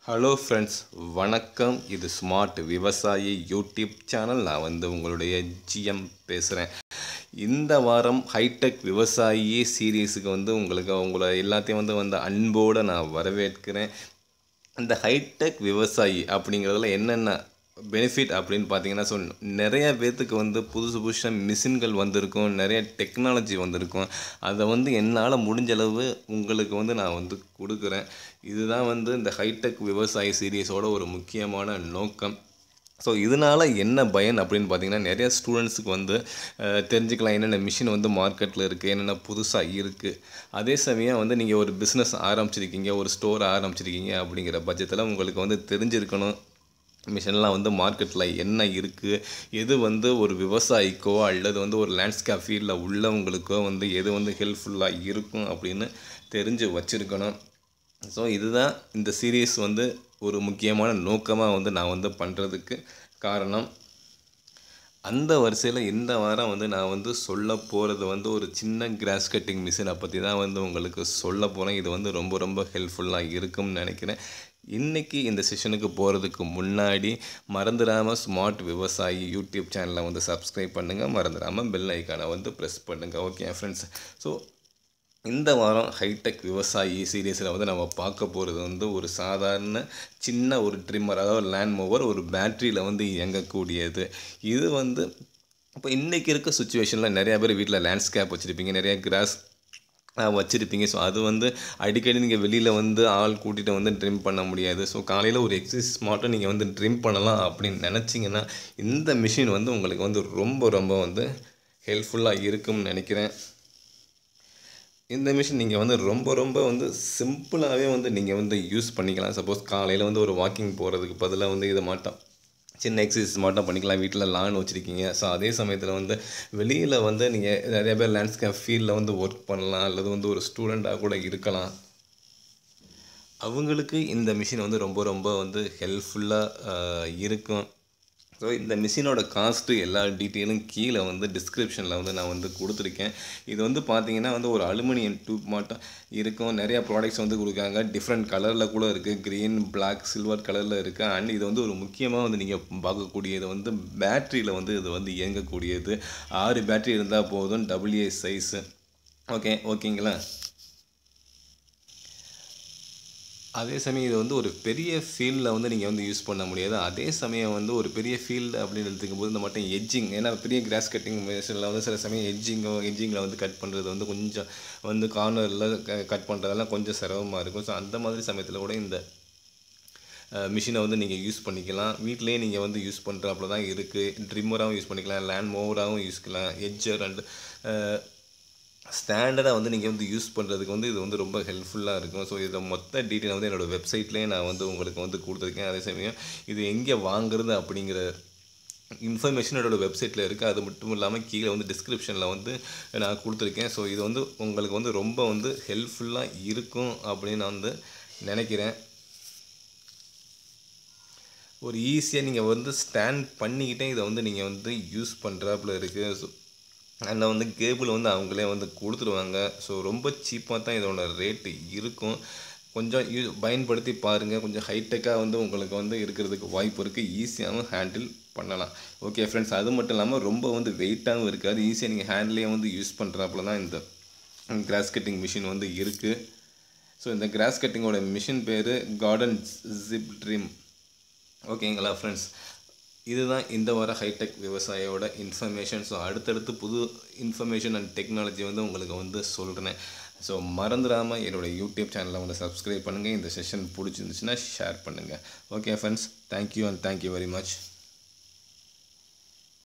hello friends வணக்கம் இது smart விவசாயி யூடியூப் சேனல் நான் வந்து உங்களுடைய ஜிஎம் பேசுகிறேன் இந்த வாரம் ஹைடெக் விவசாயி சீரீஸுக்கு வந்து உங்களுக்கு உங்களை எல்லாத்தையும் வந்து வந்து அன்போடு நான் வரவேற்கிறேன் இந்த ஹைடெக் விவசாயி அப்படிங்கிறதுல என்னென்ன பெனிஃபிட் அப்படின்னு பார்த்தீங்கன்னா ஸோ நிறைய பேர்த்துக்கு வந்து புதுசு புதுசாக மிஷின்கள் வந்திருக்கும் நிறைய டெக்னாலஜி வந்திருக்கும் அதை வந்து என்னால் முடிஞ்ச அளவு உங்களுக்கு வந்து நான் வந்து கொடுக்குறேன் இதுதான் வந்து இந்த ஹைடெக் விவசாயி சீரீஸோட ஒரு முக்கியமான நோக்கம் ஸோ இதனால் என்ன பயன் அப்படின்னு பார்த்தீங்கன்னா நிறைய ஸ்டூடெண்ட்ஸுக்கு வந்து அஹ், தெரிஞ்சுக்கலாம் என்னென்ன மிஷின் வந்து மார்க்கெட்டில் இருக்குது என்னென்ன புதுசாக இருக்குது அதே சமயம் வந்து நீங்கள் ஒரு பிஸ்னஸ் ஆரம்பிச்சிருக்கீங்க ஒரு ஸ்டோர் ஆரம்பிச்சிருக்கீங்க அப்படிங்கிற பட்சத்தில் உங்களுக்கு வந்து தெரிஞ்சிருக்கணும் மிஷின்லாம் வந்து மார்க்கெட்டில் என்ன இருக்குது எது வந்து ஒரு விவசாயிக்கோ அல்லது வந்து ஒரு லேண்ட்ஸ்கேப் ஃபீல்டில் உள்ளவங்களுக்கோ வந்து எது வந்து ஹெல்ப்ஃபுல்லாக இருக்கும் அப்படின்னு தெரிஞ்சு வச்சுருக்கணும் ஸோ இதுதான் இந்த சீரீஸ் வந்து ஒரு முக்கியமான நோக்கமாக வந்து நான் வந்து பண்ணுறதுக்கு காரணம் அந்த வரிசையில் இந்த வாரம் வந்து நான் வந்து சொல்ல போகிறது வந்து ஒரு சின்ன கிராஸ் கட்டிங் மிஷினை பற்றி தான் வந்து உங்களுக்கு சொல்ல போகிறேன் இது வந்து ரொம்ப ரொம்ப ஹெல்ப்ஃபுல்லாக இருக்கும்னு நினைக்கிறேன் இன்றைக்கி இந்த செஷனுக்கு போகிறதுக்கு முன்னாடி மறந்துடாமல் ஸ்மார்ட் விவசாயி யூடியூப் சேனலை வந்து சப்ஸ்கிரைப் பண்ணுங்கள் மறந்துடாமல் பெல் ஐக்கானை வந்து ப்ரெஸ் பண்ணுங்கள் ஓகே ஃப்ரெண்ட்ஸ் ஸோ இந்த வாரம் ஹைடெக் விவசாயி சீரீஸில் வந்து நம்ம பார்க்க போகிறது வந்து ஒரு சாதாரண சின்ன ஒரு ட்ரிம்மர் அதாவது லேண்ட் மூவர் ஒரு பேட்டரியில் வந்து இயங்கக்கூடியது இது வந்து இப்போ இன்றைக்கி இருக்க சுச்சுவேஷனில் நிறையா பேர் வீட்டில் லேண்ட்ஸ்கேப் வச்சுருப்பீங்க நிறைய கிராஸ் வச்சுருப்பீங்க ஸோ அது வந்து அடிக்கடி நீங்கள் வெளியில் வந்து ஆள் கூட்டிகிட்டு வந்து ட்ரிம் பண்ண முடியாது ஸோ காலையில் ஒரு எக்ஸசைஸ் மட்டும் நீங்கள் வந்து ட்ரிம் பண்ணலாம் அப்படின்னு நினச்சிங்கன்னா இந்த மிஷின் வந்து உங்களுக்கு வந்து ரொம்ப ரொம்ப வந்து ஹெல்ப்ஃபுல்லாக இருக்கும்னு நினைக்கிறேன் இந்த மிஷின் நீங்கள் வந்து ரொம்ப ரொம்ப வந்து சிம்பிளாகவே வந்து நீங்கள் வந்து யூஸ் பண்ணிக்கலாம் சப்போஸ் காலையில் வந்து ஒரு வாக்கிங் போகிறதுக்கு பதிலாக வந்து இதை மாட்டோம் சின்ன எக்ஸசைஸ் மட்டும் பண்ணிக்கலாம் வீட்டில் லான் வச்சுருக்கீங்க ஸோ அதே சமயத்தில் வந்து வெளியில் வந்து நீங்கள் நிறைய பேர் லேண்ட்ஸ்கேப் ஃபீல்டில் வந்து ஒர்க் பண்ணலாம் அல்லது வந்து ஒரு ஸ்டூடெண்ட்டாக கூட இருக்கலாம் அவங்களுக்கு இந்த மிஷின் வந்து ரொம்ப ரொம்ப வந்து ஹெல்ப்ஃபுல்லாக இருக்கும் ஸோ இந்த மிஷினோட காஸ்ட்டு எல்லா டீட்டெயிலும் கீழே வந்து டிஸ்கிரிப்ஷனில் வந்து நான் வந்து கொடுத்துருக்கேன் இது வந்து பார்த்தீங்கன்னா வந்து ஒரு அலுமினியம் டியூப் மட்டும் இருக்கும் நிறையா ப்ராடக்ட்ஸ் வந்து கொடுக்காங்க டிஃப்ரெண்ட் கலரில் கூட இருக்குது க்ரீன் Black சில்வர் கலரில் இருக்குது அண்ட் இது வந்து ஒரு முக்கியமாக வந்து நீங்கள் பார்க்கக்கூடியது வந்து பேட்டரியில் வந்து இது வந்து இயங்கக்கூடியது ஆறு பேட்டரி இருந்தால் போதும் டபிள்யூஏ சைஸு ஓகே ஓகேங்களா அதே சமயம் இது வந்து ஒரு பெரிய ஃபீல்டில் வந்து நீங்கள் வந்து யூஸ் பண்ண முடியாது அதே சமயம் வந்து ஒரு பெரிய ஃபீல்டு அப்படின்னு எடுத்துக்கும் போது இந்த மட்டும் எட்ஜிங் ஏன்னா பெரிய கிராஸ் கட்டிங் மிஷினில் வந்து சில சமயம் எட்ஜிங்கோ எட்ஜிங்கில் வந்து கட் பண்ணுறது வந்து கொஞ்சம் வந்து கார்னரில் கட் பண்ணுறதெல்லாம் கொஞ்சம் சிரமமாக இருக்கும் ஸோ அந்த மாதிரி சமயத்தில் கூட இந்த மிஷினை வந்து நீங்கள் யூஸ் பண்ணிக்கலாம் வீட்டிலேயே நீங்கள் வந்து யூஸ் பண்ணுறாப்புல தான் இருக்குது ட்ரிம்மராகவும் யூஸ் பண்ணிக்கலாம் லேண்ட் மோவராகவும் யூஸ் பண்ணலாம் எட்ஜர் அண்ட் ஸ்டாண்டர்டாக வந்து நீங்கள் வந்து யூஸ் பண்ணுறதுக்கு வந்து இது வந்து ரொம்ப ஹெல்ப்ஃபுல்லாக இருக்கும் ஸோ இதை மொத்த டீட்டெயில் வந்து என்னோடய வெப்சைட்லேயே நான் வந்து உங்களுக்கு வந்து கொடுத்துருக்கேன் அதே சமயம் இது எங்கே வாங்குறது அப்படிங்கிற இன்ஃபர்மேஷன் என்னோடய வெப்சைட்டில் இருக்குது அது மட்டும் இல்லாமல் கீழே வந்து டிஸ்கிரிப்ஷனில் வந்து நான் கொடுத்துருக்கேன் ஸோ இது வந்து உங்களுக்கு வந்து ரொம்ப வந்து ஹெல்ப்ஃபுல்லாக இருக்கும் அப்படின்னு நான் வந்து நினைக்கிறேன் ஒரு ஈஸியாக நீங்கள் வந்து ஸ்டாண்ட் பண்ணிக்கிட்டே இதை வந்து நீங்கள் வந்து யூஸ் பண்ணுறாப்புல இருக்குது ஸோ அதில் வந்து கேபிள் வந்து அவங்களே வந்து கொடுத்துருவாங்க ஸோ ரொம்ப சீப்பாக தான் இதோட ரேட்டு இருக்கும் கொஞ்சம் யூ பயன்படுத்தி பாருங்கள் கொஞ்சம் ஹைடெக்காக வந்து உங்களுக்கு வந்து இருக்கிறதுக்கு வாய்ப்பு இருக்குது ஈஸியாகவும் ஹேண்டில் பண்ணலாம் ஓகே ஃப்ரெண்ட்ஸ் அது மட்டும் இல்லாமல் ரொம்ப வந்து வெயிட்டாகவும் இருக்காது ஈஸியாக நீங்கள் ஹேண்ட்லேயே வந்து யூஸ் பண்ணுறாப்புல தான் இந்த கிராஸ் கட்டிங் மிஷின் வந்து இருக்குது ஸோ இந்த கிராஸ் கட்டிங்கோட மிஷின் பேர் கார்டன் ஜிப் ட்ரீம் ஓகேங்களா ஃப்ரெண்ட்ஸ் இதுதான் இந்த வார ஹைடெக் விவசாயியோட இன்ஃபர்மேஷன் ஸோ அடுத்தடுத்து புது இன்ஃபர்மேஷன் அண்ட் டெக்னாலஜி வந்து உங்களுக்கு வந்து சொல்கிறேன் ஸோ மறந்துடாமல் என்னோடய யூடியூப் சேனலை வந்து சப்ஸ்கிரைப் பண்ணுங்கள் இந்த செஷன் பிடிச்சிருந்துச்சுன்னா ஷேர் பண்ணுங்கள் okay friends thank you and thank you very much